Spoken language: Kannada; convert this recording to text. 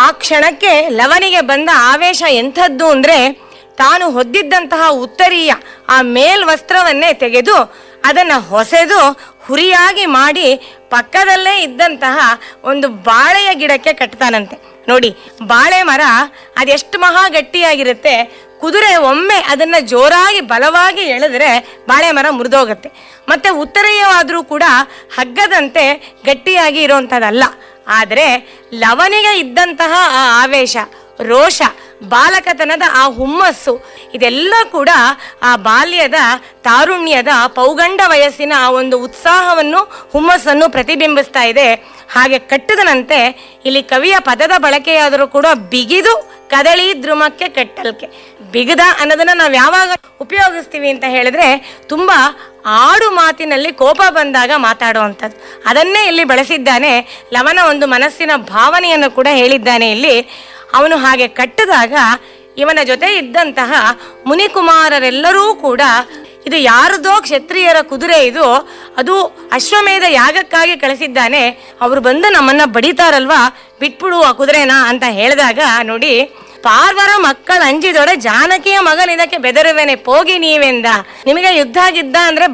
ಆ ಕ್ಷಣಕ್ಕೆ ಲವನಿಗೆ ಬಂದ ಆವೇಶ ಎಂಥದ್ದು ಅಂದ್ರೆ ತಾನು ಹೊದ್ದಿದ್ದಂತಹ ಉತ್ತರೀಯ ಆ ಮೇಲ್ವಸ್ತ್ರವನ್ನೇ ತೆಗೆದು ಅದನ್ನ ಹೊಸೆದು ಹುರಿಯಾಗಿ ಮಾಡಿ ಪಕ್ಕದಲ್ಲೇ ಇದ್ದಂತಹ ಒಂದು ಬಾಳೆಯ ಗಿಡಕ್ಕೆ ಕಟ್ತಾನಂತೆ ನೋಡಿ ಬಾಳೆ ಮರ ಅದೆಷ್ಟು ಮಹಾ ಗಟ್ಟಿಯಾಗಿರುತ್ತೆ ಕುದುರೆ ಒಮ್ಮೆ ಅದನ್ನ ಜೋರಾಗಿ ಬಲವಾಗಿ ಎಳೆದ್ರೆ ಬಾಳೆ ಮರ ಮುರಿದೋಗತ್ತೆ ಮತ್ತೆ ಉತ್ತರೀಯವಾದ್ರೂ ಕೂಡ ಹಗ್ಗದಂತೆ ಗಟ್ಟಿಯಾಗಿ ಇರುವಂಥದ್ದಲ್ಲ ಆದರೆ ಲವನಿಗೆ ಇದ್ದಂತಹ ಆ ಆವೇಶ ರೋಷ ಬಾಲಕತನದ ಆ ಹುಮ್ಮಸ್ಸು ಇದೆಲ್ಲ ಕೂಡ ಆ ಬಾಲ್ಯದ ತಾರುಣ್ಯದ ಪೌಗಂಡ ವಯಸ್ಸಿನ ಆ ಒಂದು ಉತ್ಸಾಹವನ್ನು ಹುಮ್ಮಸ್ಸನ್ನು ಪ್ರತಿಬಿಂಬಿಸ್ತಾ ಇದೆ ಹಾಗೆ ಕಟ್ಟದನಂತೆ ಇಲ್ಲಿ ಕವಿಯ ಪದದ ಬಳಕೆಯಾದರೂ ಕೂಡ ಬಿಗಿದು ಕದಳಿ ದ್ರುಮಕ್ಕೆ ಕಟ್ಟಲ್ಕೆ ಬಿಗದ ಅನ್ನೋದನ್ನ ನಾವು ಯಾವಾಗ ಉಪಯೋಗಿಸ್ತೀವಿ ಅಂತ ಹೇಳಿದ್ರೆ ತುಂಬಾ ಆಡು ಮಾತಿನಲ್ಲಿ ಕೋಪ ಬಂದಾಗ ಮಾತಾಡುವಂಥದ್ದು ಅದನ್ನೇ ಇಲ್ಲಿ ಬಳಸಿದ್ದಾನೆ ಲವನ ಒಂದು ಮನಸ್ಸಿನ ಭಾವನೆಯನ್ನು ಕೂಡ ಹೇಳಿದ್ದಾನೆ ಇಲ್ಲಿ ಅವನು ಹಾಗೆ ಕಟ್ಟಿದಾಗ ಇವನ ಜೊತೆ ಇದ್ದಂತಹ ಮುನಿಕುಮಾರರೆಲ್ಲರೂ ಕೂಡ ಇದು ಯಾರದೋ ಕ್ಷತ್ರಿಯರ ಕುದುರೆ ಇದು ಅದು ಅಶ್ವಮೇಧ ಯಾಗಕ್ಕಾಗಿ ಕಳಿಸಿದ್ದಾನೆ ಅವರು ಬಂದು ನಮ್ಮನ್ನ ಬಡಿತಾರಲ್ವಾ ಬಿಟ್ಬಿಡು ಆ ಕುದುರೆನ ಅಂತ ಹೇಳಿದಾಗ ನೋಡಿ ಪಾರ್ವರ ಮಕ್ಕಳ ಅಂಜಿದೊಡೆ ಜಾನಕಿಯ ಮಗನಿದಕ್ಕೆ ಬೆದರುವೆನೆ ಪೋಗಿ ನೀವೆಂದ ನಿಮಗೆ ಯುದ್ಧ ಗಿದ್ದ ಅಂದ್ರೆ